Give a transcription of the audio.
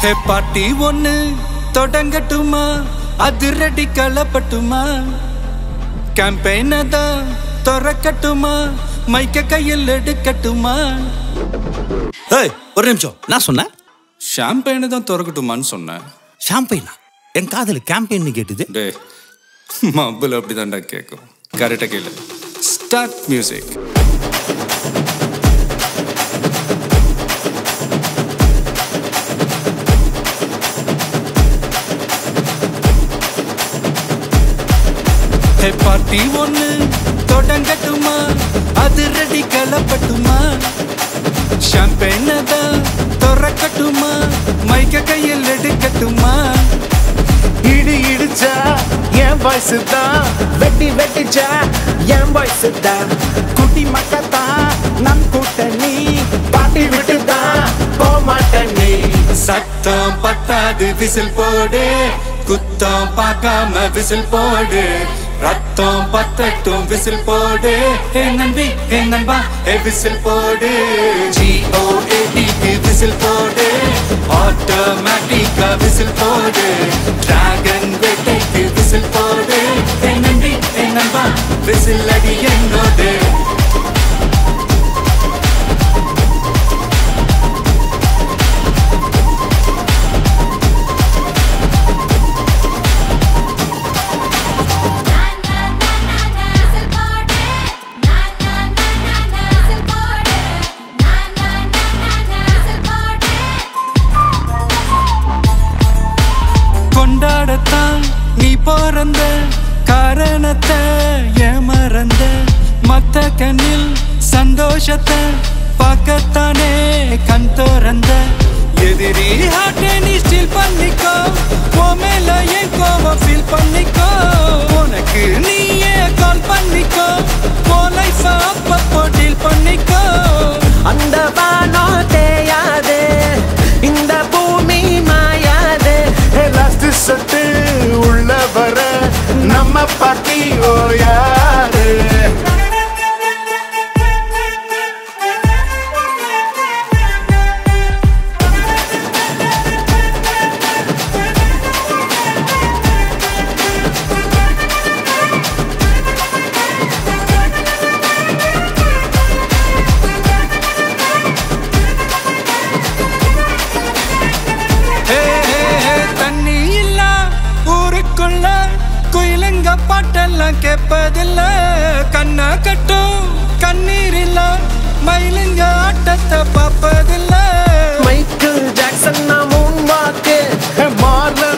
ஹே பாட்டி ஒண்ணு தொடங்கட்டுமா அதிரடி கலப்பட்டுமா கேம்பெயினை தான் திறக்கட்டுமா மைக்க கையில் எடுக்கட்டுமா ஏய் ஒரு நிமிஷம் நான் சொன்னேன் ஷாம்பெயினை தான் திறக்கட்டுமான்னு சொன்னேன் ஷாம்பெயினா என் காதல் கேம்பெயின் கேட்டுது டே மப்பிள் அப்படிதான்டா கேட்கும் கரெக்டாக கேளு ஸ்டார்ட் மியூசிக் ஹே பார்ட்டி ஒண்ணு தொடங்கட்டுமா அது ரெடி கலப்பட்டுமா ஷாம்பெயினை தான் திறக்கட்டுமா மைக்க கையில் எடுக்கட்டுமா இடி இடிச்சா என் வாய்ஸ் தான் வெட்டி வெட்டிச்சா என் வாய்ஸ் தான் குட்டி மக்கத்தான் நம் கூட்டணி பாட்டி விட்டு தான் போமாட்ட நீ சத்தம் பத்தாது விசில் போடு குத்தம் பார்க்காம விசில் போடு ரத்தம் பத்தட்டும் விசில் போடு ஏ நம்பி ஏ நண்பா ஏ விசில் போடு ஜிஓ ஏடிக்கு விசில் போடு ஆட்டோமேட்டிக்கா விசில் போடு டிராகன் வேட்டைக்கு விசில் போடு ஏ நம்பி ஏ நண்பா விசில் அடி என்னோடு கொண்டாடத்தான் நீ பிறந்த காரணத்தை ஏமறந்த மத்த கண்ணில் சந்தோஷத்தை பார்க்கத்தானே கண் திறந்த எதிரி ஹார்ட்டை நீ ஸ்டில் பண்ணிக்கோ உன் மேல என் கோவம் ஃபீல் பண்ணிக்கோ உனக்கு நீயே கால் பண்ணிக்கோ உன் லைஃப் அப்பப்போ டீல் பண்ணிக்கோ அந்த வானோ தேயாது இந்த பூமி மாயாது லாஸ்ட் சத்து உள்ள வர நம்ம பாட்டி ஓ யாரு ஹே, ஹே, ஹே, தண்ணி இல்ல ஊருக்குள்ள குயிலுங்க பாட்டெல்லாம் கேட்பதில்ல கண்ணா கட்டும் கண்ணீர் இல்ல மயிலுங்க ஆட்டத்தை பார்ப்பதில்ல மைக்கேல் ஜாக்சன் நான் மூன் வாக்கு மார்ல